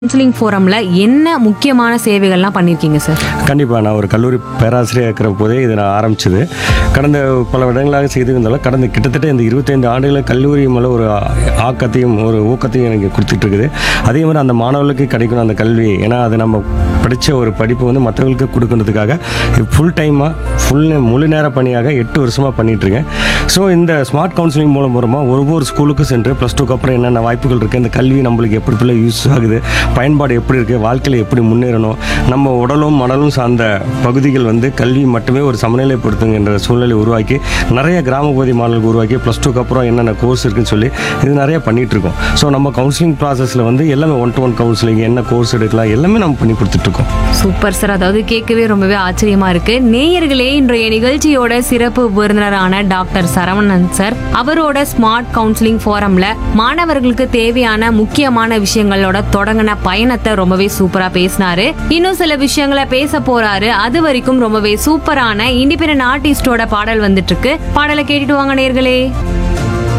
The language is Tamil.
கவுன்சிலிங் ஃபோரம்ல என்ன முக்கியமான சேவைகள்லாம் பண்ணிருக்கீங்க சார் கண்டிப்பாக நான் ஒரு கல்லூரி பேராசிரியர் இருக்கிற போதே இதை நான் ஆரம்பிச்சது கடந்த பல வருடங்களாக செய்து இருந்தாலும் கடந்த கிட்டத்தட்ட இந்த இருபத்தைந்து ஆண்டுகளில் கல்லூரி மேலே ஒரு ஆக்கத்தையும் ஒரு ஊக்கத்தையும் எனக்கு கொடுத்துட்டு இருக்குது அதே மாதிரி அந்த மாணவர்களுக்கு கிடைக்கணும் அந்த கல்வி ஏன்னா அது நம்ம படித்த ஒரு படிப்பு வந்து மற்றவர்களுக்கு கொடுக்கறதுக்காக ஃபுல் டைமாக ஃபுல் முழு நேர பணியாக எட்டு வருஷமாக பண்ணிகிட்ருக்கேன் ஸோ இந்த ஸ்மார்ட் கவுன்சிலிங் மூலம் மூலமாக ஒவ்வொரு ஸ்கூலுக்கும் சென்று ப்ளஸ் டூக்கு அப்புறம் என்னென்ன வாய்ப்புகள் இருக்குது இந்த கல்வி நம்மளுக்கு எப்படி எப்படி யூஸ் ஆகுது பயன்பாடு எப்படி இருக்குது வாழ்க்கையில் எப்படி முன்னேறணும் நம்ம உடலும் மனலும் சார்ந்த பகுதிகள் வந்து கல்வி மட்டுமே ஒரு சமநிலைப்படுத்துங்கிற சூழ்நிலை உருவாக்கி நிறைய கிராம பகுதி மாணவர்களுக்கு உருவாக்கி ப்ளஸ் டூக்கு அப்புறம் என்னென்ன கோர்ஸ் இருக்குன்னு சொல்லி இது நிறைய பண்ணிட்டு இருக்கோம் ஸோ நம்ம கவுன்சிலிங் ப்ராசஸில் வந்து எல்லாமே ஒன் டு ஒன் கவுன்சிலிங் என்ன கோர்ஸ் எடுக்கலாம் எல்லாமே நம்ம பண்ணி கொடுத்துட்ருக்கோம் சூப்பர் சார் அதாவது கேட்கவே ரொம்பவே ஆச்சரியமா இருக்கு நேயர்களே இன்றைய நிகழ்ச்சியோட சிறப்பு விருந்தினரான டாக்டர் சரவணன் சார் அவரோட ஸ்மார்ட் கவுன்சிலிங் ஃபோரம்ல மாணவர்களுக்கு தேவையான முக்கியமான விஷயங்களோட தொடங்கின பயணத்தை ரொம்பவே சூப்பரா பேசினாரு இன்னும் சில விஷயங்களை பேச போறாரு அது வரைக்கும் ரொம்பவே சூப்பரான இண்டிபெண்டன்ட் ஆர்டிஸ்டோட பாடல் வந்துட்டு இருக்கு பாடலை கேட்டுட்டு வாங்க நேயர்களே